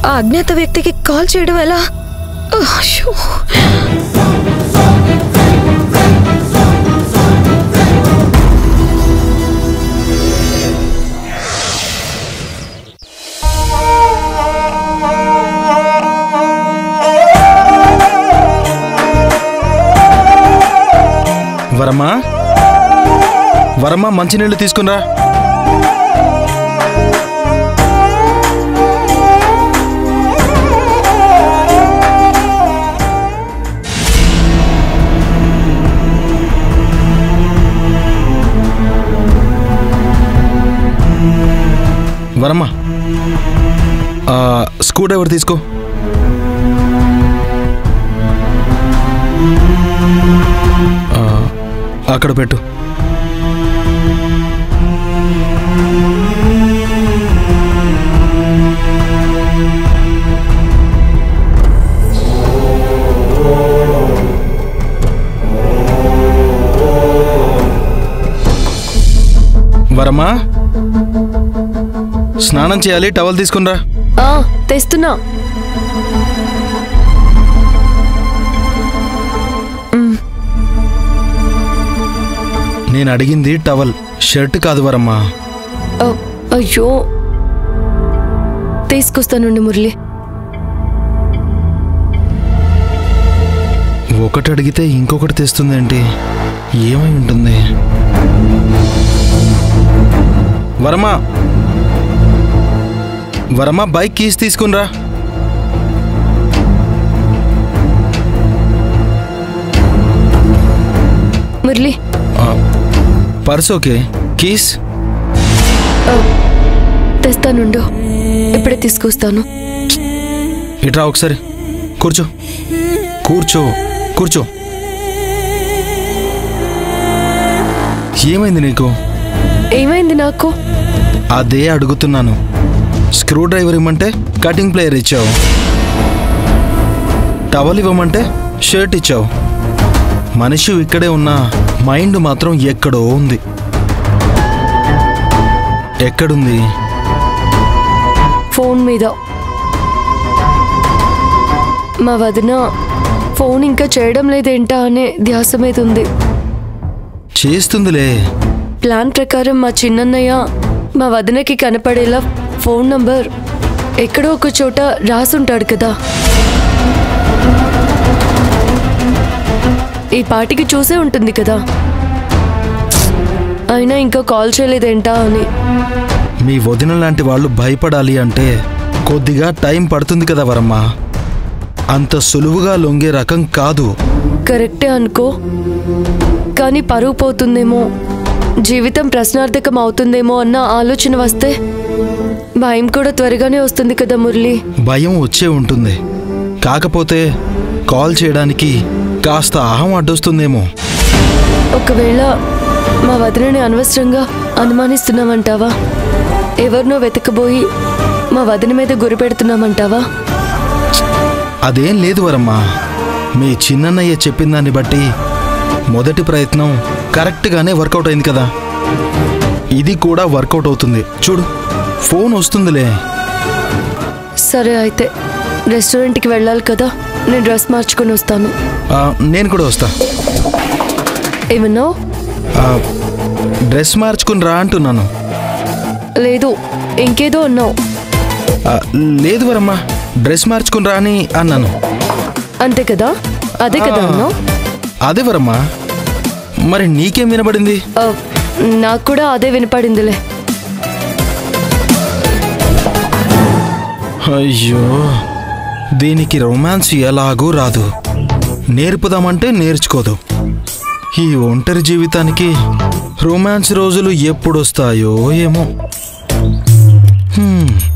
ఆ అజ్ఞాత వ్యక్తికి కాల్ చేయడం ఎలా అయ్యో. వరమా వరమా మంచినీళ్ళు తీసుకునిరా వరమ్మా ఆ, స్క్రూ డ్రైవర్ తీసుకో ఆ, అక్కడ పెట్టు వరమా స్నానం చేయాలి టవల్ తీసుకునిరా ఆ తెస్తున్నా నేను అడిగింది టవల్ షర్ట్ కాదు వరమ్మా ఆ, అయ్యో తీసుకొస్తానండి మురళి ఒకటి అడిగితే ఇంకొకటి తెస్తుందేంటి ఏమై ఉంటుంది వరమా వరమా బైక్ కీస్ తీసుకునిరా మురళి ఆ, పర్స్ ఓకే కీస్ తెస్తానుండు ఇప్పుడే తీసుకొస్తాను ఇట్రా ఒకసారి కూర్చో కూర్చో కూర్చో ఏమైంది నీకు ఏమైంది నాకు అదే అడుగుతున్నాను స్క్రూ డ్రైవర్ ఇవ్వమంటే కటింగ్ ప్లేయర్ ఇచ్చావు టవల్ ఇవ్వమంటే షర్ట్ ఇచ్చావు మనిషి ఇక్కడే ఉన్నా మైండ్ మాత్రం ఎక్కడో ఉంది ఎక్కడుంది ఫోన్ మీద మా వదిన ఫోన్ ఇంకా చేయడం లేదేంటా అనే ధ్యాస మీద ఉంది చేస్తుందిలే ప్లాన్ ప్రకారం మా చిన్నన్నయ్య మా వదినకి కనపడేలా ఫోన్ నంబర్ ఎక్కడో ఒక చోట రాసుంటాడు కదా ఈ పాటికి చూసే ఉంటుంది కదా అయినా ఇంకా కాల్ చేయలేదేంటా అని మీ వదిన లాంటి వాళ్ళు భయపడాలి అంటే కొద్దిగా టైం పడుతుంది కదా వరమ్మా అంత సులువుగా లొంగే రకం కాదు కరెక్టే అనుకో కానీ పరువు పోతుందేమో జీవితం ప్రశ్నార్థకం అవుతుందేమో అన్న ఆలోచన వస్తే భయం కూడా త్వరగానే వస్తుంది కదా మురళి భయం వచ్చే ఉంటుంది కాకపోతే కాల్ చేయడానికి కాస్త అహం అడ్డొస్తుందేమో ఒకవేళ మా వదినని అనవసరంగా అనుమానిస్తున్నామంటావా ఎవరినో వెతకబోయి మా వదిన మీద గురి పెడుతున్నామంటావా అదేం లేదు వరమ్మా మీ చిన్నన్నయ్య చెప్పిన దాన్ని బట్టి మొదటి ప్రయత్నం కరెక్ట్గానే వర్కౌట్ అయింది కదా ఇది కూడా వర్కౌట్ అవుతుంది చూడు ఫోన్ వస్తుందిలే సరే అయితే రెస్టారెంట్కి వెళ్ళాలి కదా నేను డ్రెస్ మార్చుకొని వస్తాను ఆ, నేను కూడా వస్తా ఏమన్నావు ఆ, డ్రెస్ మార్చుకుని రా అంటున్నాను లేదు ఇంకేదో అన్నావు ఆ, లేదు వరమ్మా డ్రెస్ మార్చుకుని రా అని అన్నాను అంతే కదా అదే కదా ఆ. అన్నావు అదే వరమ్మా మరి నీకేం వినబడింది ఆ, నాకు కూడా అదే వినపడిందిలే అయ్యో దీనికి రొమాన్స్ ఎలాగూ రాదు నేర్పుదామంటే నేర్చుకోదు ఈ ఒంటరి జీవితానికి రొమాన్స్ రోజులు ఎప్పుడొస్తాయో ఏమో హ్మ్.